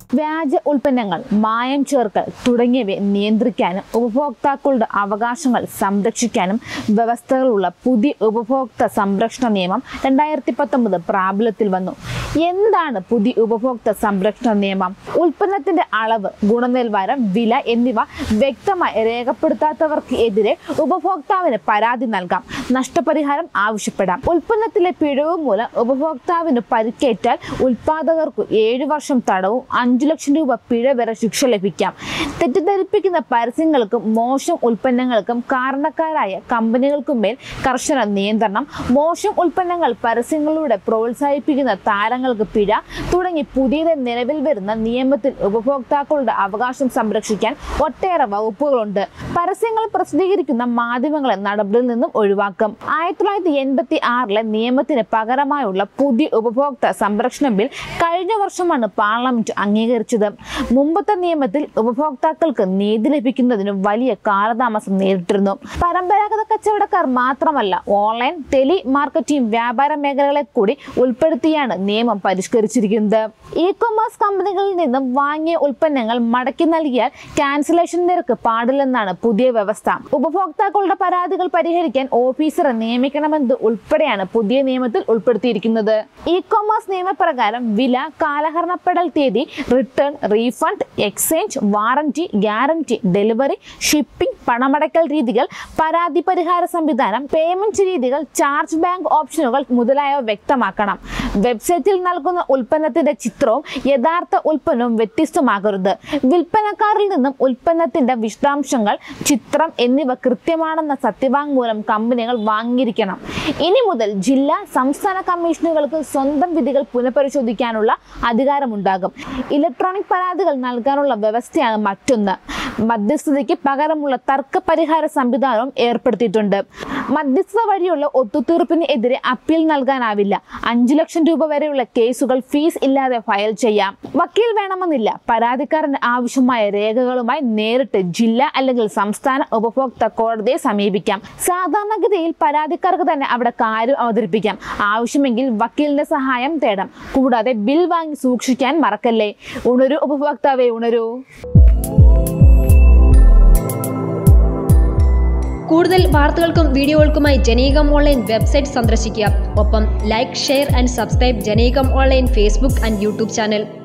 വ്യാജ ഉൽപ്പന്നങ്ങൾ മായം ചേർക്കൽ തുടങ്ങിയവയെ നിയന്ത്രിക്കാനും ഉപഭോക്താക്കളുടെ അവകാശങ്ങൾ സംരക്ഷിക്കാനും വ്യവസ്ഥകളുള്ള പുതിയ ഉപഭോക്തൃ സംരക്ഷണ നിയമം രണ്ടായിരത്തി പത്തൊമ്പത് പ്രാബല്യത്തിൽ വന്നു എന്താണ് പുതിയ ഉപഭോക്തൃ സംരക്ഷണ നിയമം ഉൽപ്പന്നത്തിന്റെ അളവ് ഗുണനിലവാരം വില എന്നിവ വ്യക്തമായി രേഖപ്പെടുത്താത്തവർക്ക് എതിരെ ഉപഭോക്താവിന് പരാതി നൽകാം നഷ്ടപരിഹാരം ആവശ്യപ്പെടാം ഉൽപ്പന്നത്തിലെ പിഴവ് മൂലം ഉപഭോക്താവിന് പരിക്കേറ്റാൽ ഉൽപാദകർക്ക് ഏഴു വർഷം തടവും അഞ്ചു ലക്ഷം രൂപ പിഴ വരെ ശിക്ഷ ലഭിക്കാം തെറ്റിദ്ധരിപ്പിക്കുന്ന പരസ്യങ്ങൾക്കും മോശം ഉൽപ്പന്നങ്ങൾക്കും കാരണക്കാരായ കമ്പനികൾക്കും മേൽ കർശന നിയന്ത്രണം മോശം ഉൽപ്പന്നങ്ങൾ പരസ്യങ്ങളിലൂടെ പ്രോത്സാഹിപ്പിക്കുന്ന താരങ്ങൾക്ക് പിഴ തുടങ്ങി പുതിയതായി നിലവിൽ വരുന്ന നിയമത്തിൽ ഉപഭോക്താക്കളുടെ അവകാശം സംരക്ഷിക്കാൻ ഒട്ടേറെ വകുപ്പുകളുണ്ട് പരസ്യങ്ങൾ പ്രസിദ്ധീകരിക്കുന്ന മാധ്യമങ്ങളെ നടപടിയിൽ നിന്നും ഒഴിവാക്കും ആയിരത്തി തൊള്ളായിരത്തി എൺപത്തി ആറിലെ നിയമത്തിന് പകരമായുള്ള പുതിയ ഉപഭോക്തൃ സംരക്ഷണ ബിൽ കഴിഞ്ഞ വർഷമാണ് പാർലമെന്റ് അംഗീകരിച്ചത് മുമ്പത്തെ നിയമത്തിൽ ഉപഭോക്താക്കൾക്ക് നീതി ലഭിക്കുന്നതിന് വലിയ കാലതാമസം നേരിട്ടിരുന്നു പരമ്പരാഗത കച്ചവടക്കാർ മാത്രമല്ല ഓൺലൈൻ ടെലി മാർക്കറ്റിംഗ് വ്യാപാര മേഖലകളെ കൂടി ഉൾപ്പെടുത്തിയാണ് നിയമം പരിഷ്കരിച്ചിരിക്കുന്നത് ഇ കൊമേഴ്സ് കമ്പനികളിൽ നിന്നും വാങ്ങിയ ഉൽപ്പന്നങ്ങൾ മടക്കി നൽകിയാൽ ക്യാൻസലേഷൻ നിരക്ക് പാടില്ലെന്നാണ് പുതിയ വ്യവസ്ഥ ഉപഭോക്താക്കളുടെ പരാതികൾ പരിഹരിക്കാൻ ഓഫീസറെ നിയമിക്കണമെന്നത് ഉൾപ്പെടെയാണ് പുതിയ നിയമത്തിൽ ഉൾപ്പെടുത്തിയിരിക്കുന്നത് ഇ കൊമേഴ്സ് നിയമപ്രകാരം വില കാലഹരണപ്പെടൽ തീയതി return refund exchange warranty guarantee delivery shipping പണമടക്കൽ രീതികൾ പരാതി പരിഹാര സംവിധാനം പേയ്മെന്റ് രീതികൾ ചാർജ് ബാങ്ക് ഓപ്ഷനുകൾ മുതലായവ വ്യക്തമാക്കണം വെബ്സൈറ്റിൽ നൽകുന്ന ഉൽപ്പന്നത്തിന്റെ ചിത്രവും യഥാർത്ഥ ഉൽപ്പന്നവും വ്യത്യസ്തമാകരുത് വിൽപ്പനക്കാരിൽ നിന്നും ഉൽപ്പന്നത്തിന്റെ വിശദാംശങ്ങൾ ചിത്രം എന്നിവ കൃത്യമാണെന്ന സത്യവാങ്മൂലം കമ്പനികൾ വാങ്ങിയിരിക്കണം ഇനി മുതൽ ജില്ലാ സംസ്ഥാന കമ്മീഷനുകൾക്ക് സ്വന്തം വിധികൾ പുനഃപരിശോധിക്കാനുള്ള അധികാരമുണ്ടാകും ഇലക്ട്രോണിക് പരാതികൾ നൽകാനുള്ള വ്യവസ്ഥയാണ് മറ്റൊന്ന് മധ്യസ്ഥതയ്ക്ക് പകരമുള്ള തർക്ക പരിഹാര സംവിധാനവും ഏർപ്പെടുത്തിയിട്ടുണ്ട് മധ്യസ്ഥത വഴിയുള്ള ഒത്തുതീർപ്പിന് എതിരെ അപ്പീൽ നൽകാനാവില്ല അഞ്ചു ലക്ഷം രൂപ വരെയുള്ള കേസുകൾ ഫീസ് ഇല്ലാതെ ഫയൽ ചെയ്യാം വക്കീൽ വേണമെന്നില്ല പരാതിക്കാരന് ആവശ്യമായ രേഖകളുമായി നേരിട്ട് ജില്ല അല്ലെങ്കിൽ സംസ്ഥാന ഉപഭോക്തൃ കോടതിയെ സമീപിക്കാം സാധാരണഗതിയിൽ പരാതിക്കാർക്ക് തന്നെ അവിടെ കാര്യം അവതരിപ്പിക്കാം ആവശ്യമെങ്കിൽ വക്കീലിന്റെ സഹായം തേടാം കൂടാതെ ബിൽ വാങ്ങി സൂക്ഷിക്കാൻ മറക്കല്ലേ ഉണരൂ ഉപഭോക്താവെ ഉണരൂ കൂടുതൽ വാർത്തകൾക്കും വീഡിയോകൾക്കുമായി ജനീകം ഓൺലൈൻ വെബ്സൈറ്റ് സന്ദർശിക്കുക ഒപ്പം ലൈക്ക് ഷെയർ ആൻഡ് സബ്സ്ക്രൈബ് ജനീകം online Facebook and YouTube channel